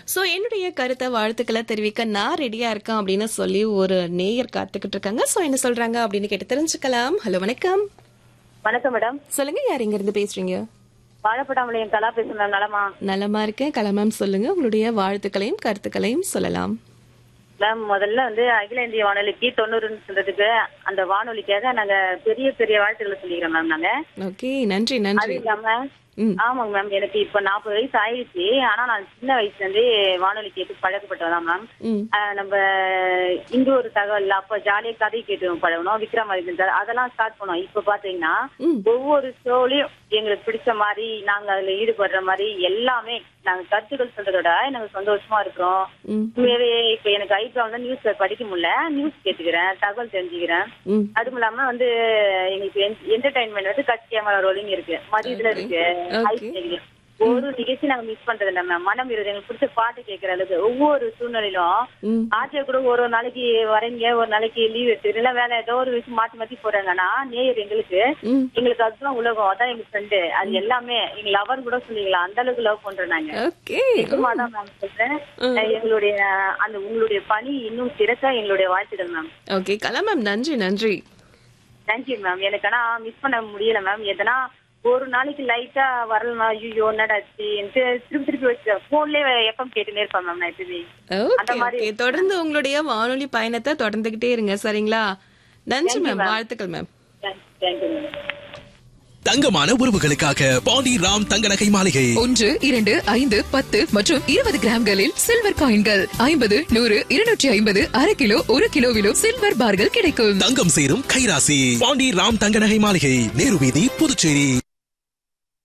So என்னுடைய கருத்தை வாழ்த்துக்களை தெரிவிக்க நான் ரெடியா இருக்கேன் அப்படின்னு சொல்லி ஒரு நேயர் காத்துக்கிட்டு இருக்காங்க ஸோ என்ன சொல்றாங்க அப்படின்னு கேட்டு தெரிஞ்சுக்கலாம் ஹலோ வணக்கம் வணக்கம் மேடம் சொல்லுங்க யார் இங்க இருந்து பேசுறீங்க வாழைப்பட்டாமலையும் கலா பேசுறேன் நலமா நலமா இருக்கேன் கலமேம் சொல்லுங்க உங்களுடைய வாழ்த்துக்களையும் கருத்துக்களையும் சொல்லலாம் மேம் முதல்ல வந்து அகில இந்திய வானொலிக்கு தொண்ணூறுன்னு சொல்றதுக்கு அந்த வானொலிக்காக நாங்க பெரிய பெரிய வாழ்த்துக்களை சொல்லிக்கிறோம் மேம் நாங்க ஓகே நன்றி அது நன்றி இல்லாம ம். ஆமாங்க மேம் எனக்கு இப்ப நாற்பது வயசு ஆயிடுச்சு ஆனா நான் சின்ன வயசுல இருந்தே வானொலி கேட்டு பழக்கப்பட்டதான் மேம் ம் ஆஹ் நம்ம இங்க ஒரு தகவல் அப்ப ஜாலியா கதை கேட்டு பழகணும் விக்ரமாதித்தன் அதெல்லாம் ஸ்டார்ட் பண்ணோம் இப்ப பாத்தீங்கன்னா ம். ஒவ்வொரு ஷோலயும் எங்களுக்கு பிடிச்ச மாதிரி நாங்க அதுல ஈடுபடுற மாதிரி எல்லாமே நாங்க கருத்துக்கள் சொல்றதோட நாங்க சந்தோஷமா இருக்கிறோம் ம் உண்மையாவே இப்ப எனக்கு ஐபிஎல் வந்து நியூஸ் படிக்க முடியல நியூஸ் கேட்டுக்கிறேன் தகவல் தெரிஞ்சுக்கிறேன் ம் அதுவும் இல்லாம வந்து எங்களுக்கு என்டர்டைன்மெண்ட் வந்து கட்சி கேமரா ரோலிங் இருக்கு மதியத்துல இருக்கு Okay. ஐஸ் இருக்கு. ஒரு நிகழ்ச்சி நாங்க மிஸ் பண்றது இல்ல மேம் மனம் இருது எங்களுக்கு பிடிச்ச பாட்டு கேட்கற அளவுக்கு ஒவ்வொரு சூழ்நிலையிலும் ம் ஆட்சியர் கூட ஒரு ஒரு நாளைக்கு வரீங்க ஒரு நாளைக்கு லீவ் எடுத்து இல்ல வேலை ஏதோ ஒரு விஷயம் மாத்தி மாத்தி போறாங்கன்னா நேயர் எங்களுக்கு ம் எங்களுக்கு அதுதான் உலகம் அதான் எங்க ஃப்ரெண்டு அது எல்லாமே எங்க லவர் கூட சொல்லிக்கலாம் அந்த அளவுக்கு லவ் பண்றோம் நாங்க ஓகே நிஜமா தான் மேம் சொல்றேன் அஹ் எங்களுடைய அந்த உங்களுடைய பணி இன்னும் சிறக்க எங்களுடைய வாழ்த்துக்கள் மேம் ஓகே கலமேம் நன்றி நன்றி தேங்க்யூ மேம் எனக்கு ஆனா மிஸ் பண்ண முடியல மேம் எதனா ஒரு நாளைக்கு லைட்டா வரலனா ஐயோ என்னடாச்சு திருப்பி திருப்பி வச்சு போன்லயே எஃப்எம் கேட்டுனே இருப்பேன் மேம் நான் எப்பயுமே அந்த ஓகே மாதிரி ஓகே தொடர்ந்து உங்களுடைய வானொலி பயணத்தை தொடர்ந்துகிட்டே இருங்க சரிங்களா நன்றி மேம் வாழ்த்துக்கள் மேம் தேங்க்யூ மேம் தங்கமான உறவுகளுக்காக பாண்டி ராம் தங்க நகை மாளிகை ஒன்று இரண்டு ஐந்து பத்து மற்றும் இருபது கிராம்களில் சில்வர் காயின்கள் ஐம்பது நூறு இருநூற்றி ஐம்பது அரை கிலோ ஒரு கிலோவிலும் சில்வர் பார்கள் கிடைக்கும் தங்கம் சேரும் கைராசி பாண்டி ராம் தங்க நகை மாளிகை நேரு வீதி புதுச்சேரி